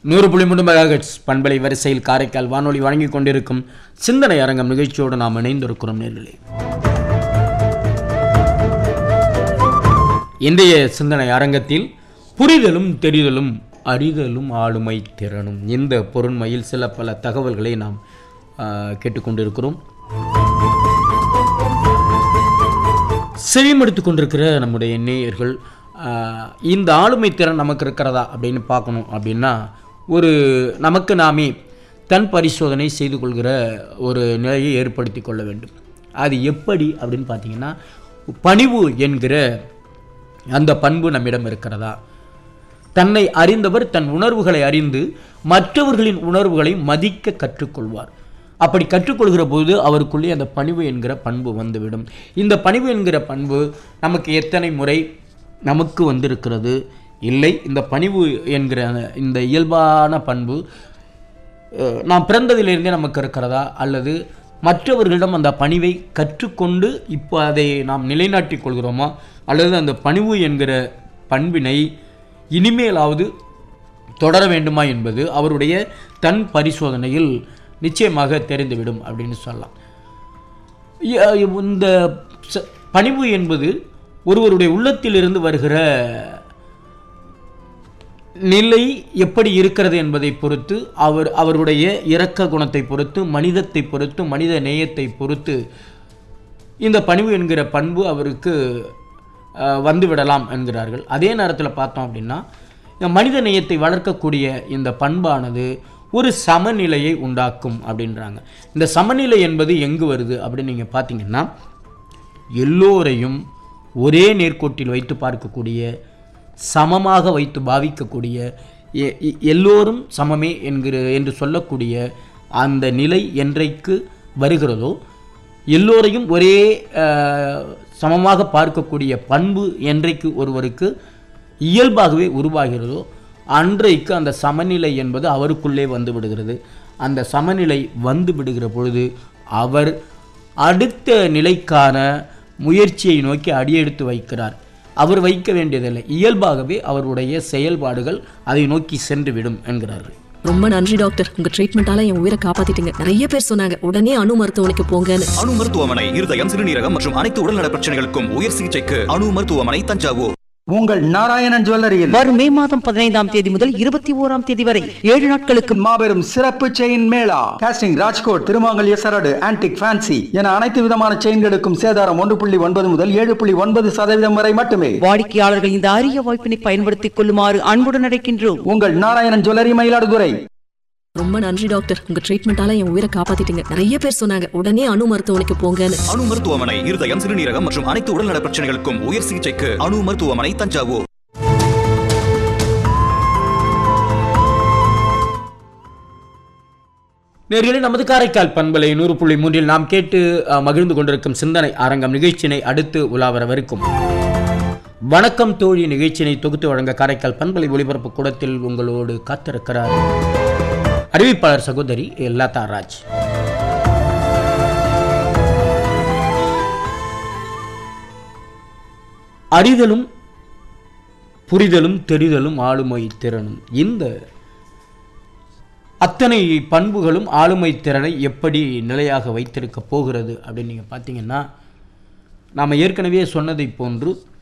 நூறு புள்ளி மூன்று மெகாஹெட்ஸ் பண்பலை வரிசையில் காரைக்கால் வானொலி வழங்கிக் கொண்டிருக்கும் சிந்தனை அரங்கம் நிகழ்ச்சியோடு நாம் இணைந்திருக்கிறோம் நேர்களே இன்றைய சிந்தனை அரங்கத்தில் புரிதலும் தெரிதலும் அறிதலும் ஆளுமை திறனும் இந்த பொருண்மையில் சில பல தகவல்களை நாம் ஆ, கேட்டுக்கொண்டிருக்கிறோம் செவிமடுத்து கொண்டிருக்கிற நம்முடைய நேயர்கள் ஆ, இந்த ஆளுமை திறன் நமக்கு இருக்கிறதா அப்படின்னு பார்க்கணும் அப்படின்னா ஒரு நமக்கு நாமே தன் பரிசோதனை செய்து கொள்கிற ஒரு நிலையை ஏற்படுத்தி கொள்ள வேண்டும் அது எப்படி அப்படின்னு பார்த்தீங்கன்னா பணிவு என்கிற அந்த பண்பு நம்மிடம் இருக்கிறதா தன்னை அறிந்தவர் தன் உணர்வுகளை அறிந்து மற்றவர்களின் உணர்வுகளை மதிக்க கற்றுக்கொள்வார் அப்படி கற்றுக்கொள்கிற போது அவருக்குள்ளே அந்த பணிவு என்கிற பண்பு வந்துவிடும் இந்த பணிவு என்கிற பண்பு நமக்கு எத்தனை முறை நமக்கு வந்திருக்கிறது இல்லை இந்த பணிவு என்கிற இந்த இயல்பான பண்பு அஹ், நாம் பிறந்ததிலிருந்தே நமக்கு இருக்கிறதா அல்லது மற்றவர்களிடம் அந்த பணிவை கற்றுக்கொண்டு இப்போ அதை நாம் நிலைநாட்டிக் கொள்கிறோமா அல்லது அந்த பணிவு என்கிற பண்பினை இனிமேலாவது தொடர வேண்டுமா என்பது அவருடைய தன் பரிசோதனையில் நிச்சயமாக தெரிந்துவிடும் அப்படின்னு சொல்லலாம் இ- இந்த ச- பணிவு என்பது ஒருவருடைய உள்ளத்திலிருந்து வருகிற நிலை எப்படி இருக்கிறது என்பதை பொறுத்து அவர் அவருடைய இரக்க குணத்தை பொறுத்து மனிதத்தை பொறுத்து மனித நேயத்தை பொறுத்து இந்த பணிவு என்கிற பண்பு அவருக்கு அஹ், வந்துவிடலாம் என்கிறார்கள் அதே நேரத்தில் பார்த்தோம் அப்படின்னா இந்த மனித நேயத்தை வளர்க்கக்கூடிய இந்த பண்பானது ஒரு சமநிலையை உண்டாக்கும் அப்படின்றாங்க இந்த சமநிலை என்பது எங்கு வருது அப்படின்னு நீங்கள் பார்த்தீங்கன்னா எல்லோரையும் ஒரே நேர்கோட்டில் வைத்து பார்க்கக்கூடிய சமமாக வைத்து பாவிக்கக்கூடிய எ- எ- எல்லோரும் சமமே என்கிற என்று சொல்லக்கூடிய அந்த நிலை என்றைக்கு வருகிறதோ எல்லோரையும் ஒரே அஹ், சமமாக பார்க்கக்கூடிய பண்பு என்றைக்கு ஒருவருக்கு இயல்பாகவே உருவாகிறதோ அன்றைக்கு அந்த சமநிலை என்பது அவருக்குள்ளே வந்து விடுகிறது அந்த சமநிலை வந்து விடுகிற பொழுது அவர் அடுத்த நிலைக்கான முயற்சியை நோக்கி அடியெடுத்து வைக்கிறார் அவர் வைக்க வேண்டியதில்லை இயல்பாகவே அவருடைய செயல்பாடுகள் அதை நோக்கி சென்று விடும் என்கிறார்கள் ரொம்ப நன்றி டாக்டர் உங்க ட்ரீட்மெண்டால என் உயிரை காப்பாத்திட்டீங்க நிறைய பேர் சொன்னாங்க உடனே அணு மருத்துவமனைக்கு போங்கன்னு அணு மருத்துவமனை இருதயம் சிறுநீரகம் மற்றும் அனைத்து உடல்நல பிரச்சனைகளுக்கும் உயர் சிகிச்சைக்கு அணு மருத்துவமனை தஞ்சாவூர் உங்கள் நாராயணன் ஜுவல்லரியில் வரும் மே மாதம் பதினைந்தாம் தேதி முதல் இருபத்தி ஓராம் தேதி வரை ஏழு நாட்களுக்கு மாபெரும் சிறப்பு செயின் மேளா காஸ்டிங் ராஜ்கோட் திருமாங்கல்ய சரடு ஆன்டிக் ஃபேன்சி என அனைத்து விதமான செயின்களுக்கும் சேதாரம் ஒன்று புள்ளி ஒன்பது முதல் ஏழு புள்ளி ஒன்பது சதவீதம் வரை மட்டுமே வாடிக்கையாளர்கள் இந்த அரிய வாய்ப்பினை பயன்படுத்திக் கொள்ளுமாறு அன்புடன் அழைக்கின்றோம் உங்கள் நாராயணன் ஜுவல்லரி மயிலாடுதுறை ரொம்ப நன்றி டாக்டர் உங்க ட்ரீட்மெண்டால என் உயிரை காப்பாத்திட்டீங்க நிறைய பேர் சொன்னாங்க உடனே அணு மருத்துவமனைக்கு போங்கன்னு அணு மருத்துவமனை இருதயம் சிறுநீரகம் மற்றும் அனைத்து உடல்நல பிரச்சனைகளுக்கும் உயர் சிகிச்சைக்கு அணு மருத்துவமனை தஞ்சாவூர் நேர்களே நமது காரைக்கால் பண்பலை நூறு புள்ளி மூன்றில் நாம் கேட்டு அஹ், மகிழ்ந்து கொண்டிருக்கும் சிந்தனை அரங்கம் நிகழ்ச்சியினை அடுத்து உலா வரவிருக்கும் வணக்கம் தோழி நிகழ்ச்சியினை தொகுத்து வழங்க காரைக்கால் பண்பலை ஒளிபரப்பு கூடத்தில் உங்களோடு காத்திருக்கிறார் அறிவிப்பாளர் சகோதரி லதா ராஜ் அறிதலும் புரிதலும் தெரிதலும் ஆளுமை திறனும் இந்த அத்தனை பண்புகளும் ஆளுமை திறனை எப்படி நிலையாக வைத்திருக்க போகிறது அப்படின்னு நீங்கள் பார்த்தீங்கன்னா நாம் ஏற்கனவே சொன்னதை போன்று